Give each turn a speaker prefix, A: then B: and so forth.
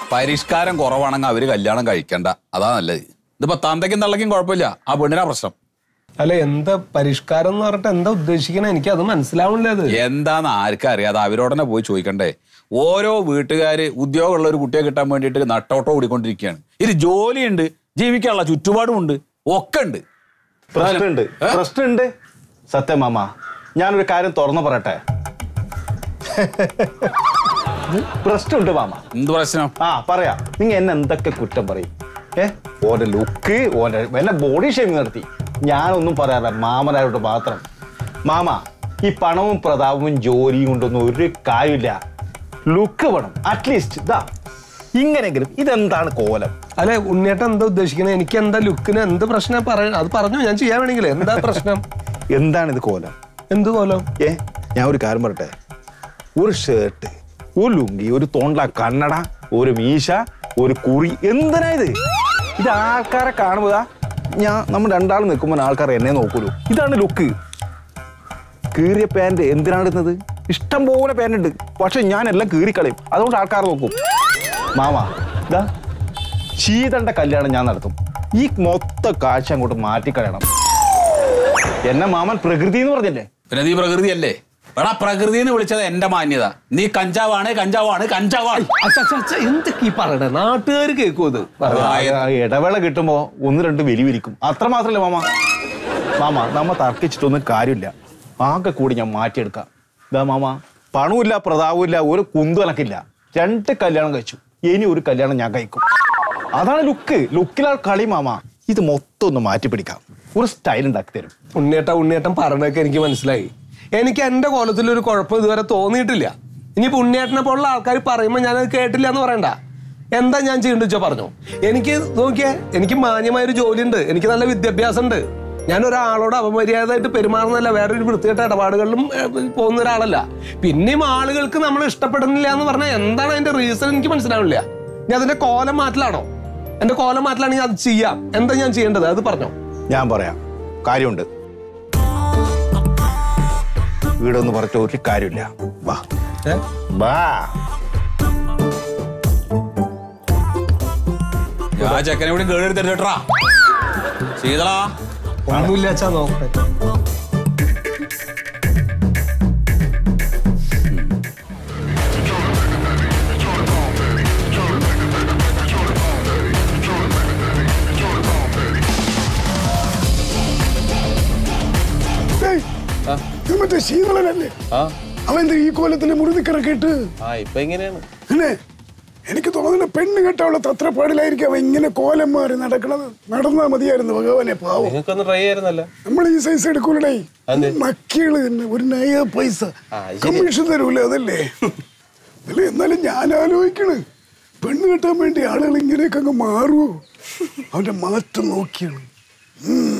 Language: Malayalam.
A: പരിഷ്കാരം കുറവാണെങ്കിൽ അവര് കല്യാണം കഴിക്കണ്ട അതാ നല്ലത് ഇതിപ്പോ തന്തയ്ക്കും തള്ളയ്ക്കും കുഴപ്പമില്ല ആ പെണ്ണിനാ പ്രശ്നം
B: അല്ല എന്താ പരിഷ്കാരം എന്ന് പറഞ്ഞിട്ട് എന്താ ഉദ്ദേശിക്കണേ എനിക്ക് അത് മനസ്സിലാവണില്ല അത്
A: എന്താന്ന് ആർക്കും അറിയാതെ അവരോടനെ പോയി ചോദിക്കണ്ടേ ഓരോ വീട്ടുകാര് ഉദ്യോഗമുള്ള ഒരു കുട്ടിയെ കിട്ടാൻ വേണ്ടിയിട്ട് നട്ടോട്ടോ ഓടിക്കൊണ്ടിരിക്കുകയാണ് ഇത് ജോലിയുണ്ട് ജീവിക്കാനുള്ള ചുറ്റുപാടുമുണ്ട് ഒക്കെ ഉണ്ട്
C: പ്രശ്നമുണ്ട് പ്രശ്നമുണ്ട് സത്യം മാമ ഞാനൊരു കാര്യം തുറന്നു പറയട്ടെ പ്രശ്നമുണ്ട് മാമ
A: എന്ത് പ്രശ്നം
C: ആ പറയാ നിങ്ങൾ എന്നെ എന്തൊക്കെ കുറ്റം പറയും ഏ ഓന്റെ ലുക്ക് ഓന്റെ എന്നെ ബോഡി ഷേമിങ് നടത്തി ഞാനൊന്നും പറയാറില്ല മാമനാരോട് മാത്രം മാമ ഈ പണവും പ്രതാപവും ജോലിയും കൊണ്ടൊന്നും ഒരു കാര്യമില്ല ലുക്ക് വേണം അറ്റ്ലീസ്റ്റ് ഇതാ ഇങ്ങനെങ്കിലും ഇതെന്താണ് കോലം
B: അല്ലെ ഉണ്ണിയേട്ടൻ എന്താ ഉദ്ദേശിക്കണേ എനിക്ക് എന്താ ലുക്കിന് എന്ത് പ്രശ്നം പറയ അത് പറഞ്ഞു ഞാൻ ചെയ്യാൻ വേണമെങ്കിൽ എന്താ പ്രശ്നം
C: എന്താണ് ഇത് കോലം
B: എന്ത് കോലം
C: ഏ ഞാൻ ഒരു കാര്യം പറയട്ടെ ഒരു ഷർട്ട് ഒരു ലുങ്കി ഒരു തോണ്ട കണ്ണട ഒരു മീശ ഒരു കുറി എന്തിനാ ഇത് ഇത് ആൾക്കാരെ കാണുമ്പോൾ ദാ ഞാൻ നമ്മൾ രണ്ടാൾ നിൽക്കുമ്പോൾ ആൾക്കാർ എന്നെ നോക്കൂലോ ഇതാണ് ലുക്ക് കീറിയ പാൻറ് എന്തിനാണ് ഇടുന്നത് ഇഷ്ടം പോലെ പാൻറ് ഉണ്ട് പക്ഷെ ഞാൻ എല്ലാം കീറിക്കളയും അതുകൊണ്ട് ആൾക്കാർ നോക്കും മാമ ഇതാ ശീതണ്ട കല്യാണം ഞാൻ നടത്തും ഈ മൊത്ത കാഴ്ച അങ്ങോട്ട് മാറ്റിക്കളയണം എന്നെ മാമൻ പ്രകൃതി എന്ന് പറഞ്ഞില്ലേ
A: പിന്നെ നീ പ്രകൃതിയല്ലേ എടാ പ്രകൃതി എന്ന് വിളിച്ചത് എന്റെ മാന്യത നീ കഞ്ചാവാണ് കഞ്ചാവാണ് കഞ്ചാവാണ്
B: അച്ഛ അച്ഛ അച്ഛ എന്തൊക്കെ ഈ പറയണേ നാട്ടുകാർ കേൾക്കും അത്
C: ആ, ആ, ഇടവേള കിട്ടുമ്പോ ഒന്ന് രണ്ട് വെലി വിരിക്കും അത്ര മാത്രല്ല മാമ മാമ നമ്മ തർക്കിച്ചിട്ടൊന്നും കാര്യമില്ല ആകെ കൂടി ഞാൻ മാറ്റിയെടുക്കാം ഇതാ മാമ പണവുമില്ല പ്രതാപവും ഒരു കുന്തു എനക്കില്ല രണ്ട് കല്യാണം കഴിച്ചു ഇനി ഒരു കല്യാണം ഞാൻ കഴിക്കും അതാണ് ലുക്ക് ലുക്കിലാ കളി മാമ ഇത് മൊത്തം ഒന്ന് മാറ്റി പിടിക്കാം ഒരു സ്റ്റൈൽ ഉണ്ടാക്കി തരും
B: ഉണ്ണിയേട്ട ഉണ്ണിയേട്ടൻ പറഞ്ഞൊക്കെ എനിക്ക് മനസ്സിലായി എനിക്ക് എന്റെ കോലത്തിൽ ഒരു കുഴപ്പം ഇതുവരെ തോന്നിയിട്ടില്ല ഇനിയിപ്പോ ഉണ്ണിയേട്ടനെ പോലുള്ള ആൾക്കാർ പറയുമ്പോൾ ഞാനത് കേട്ടില്ല എന്ന് പറയണ്ട എന്താ ഞാൻ ചെയ്യേണ്ടത് വെച്ചാൽ പറഞ്ഞു എനിക്ക് നോക്കിയേ എനിക്ക് മാന്യമായ ഒരു ജോലിയുണ്ട് എനിക്ക് നല്ല വിദ്യാഭ്യാസം ഉണ്ട് ഞാൻ ഒരാളോട് അപമര്യാദയായിട്ട് പെരുമാറുന്നല്ല വേറൊരു വൃത്തികെട്ട ഇടപാടുകളിലും ഏഹ്, പോകുന്ന ഒരാളല്ല പിന്നെയും ആളുകൾക്ക് നമ്മൾ ഇഷ്ടപ്പെടുന്നില്ല എന്ന് പറഞ്ഞാൽ എന്താണ് അതിന്റെ റീസൺ എനിക്ക് മനസ്സിലാവില്ല ഞാൻ അതിന്റെ കോലം മാറ്റലാണോ എന്റെ കോലം മാറ്റലാണെങ്കിൽ അത് ചെയ്യാം എന്താ ഞാൻ ചെയ്യേണ്ടത് അത് പറഞ്ഞോ
C: ഞാൻ പറയാം കാര്യമുണ്ട് വീടൊന്ന് പറഞ്ഞ ഒരു കാര്യമില്ല വാ
B: ഏഹ്
C: വാ
A: ഞാൻ ചെക്കനെ ഇവിടെ കേടെടുത്തിട്ടാ ശീതളാ
B: ഒന്നുമില്ല അച്ഛാ നോക്കട്ടെ
D: ഏയ്, ഇത് മറ്റേ ശീതളനല്ലേ അവൻ എന്താ ഈ കോലത്തില് മുറിതിക്കിറക്കിയിട്ട്
E: ആ ഇപ്പൊ എങ്ങനെയാണ്
D: പിന്നെ എനിക്ക് തോന്നുന്നു പെണ്ണ് കെട്ടാനുള്ള തത്രപ്പാടിലായിരിക്കും അവൻ ഇങ്ങനെ കോലം മാറി നടക്കണത് നടന്നാ മതിയായിരുന്നു ഭഗവാനെ പാവം
E: നിങ്ങൾക്കൊന്ന് ട്രൈ ആയിരുന്നല്ല
D: നമ്മൾ ഈ സൈസ് എടുക്കൂലേ
E: അതെ.
D: മക്കികള് തന്നെ ഒരു നയ പൈസ
E: ആ, ശരി.
D: കമ്മീഷൻ തരൂല അതല്ലേ അല്ലേ എന്നാലും ഞാൻ ആലോചിക്കണ് പെണ്ണ് കെട്ടാൻ വേണ്ടി ആളുകൾ ഇങ്ങനെയൊക്കെ അങ്ങ് മാറുമോ അവന്റെ മാറ്റം നോക്കിയാണ് ഉം.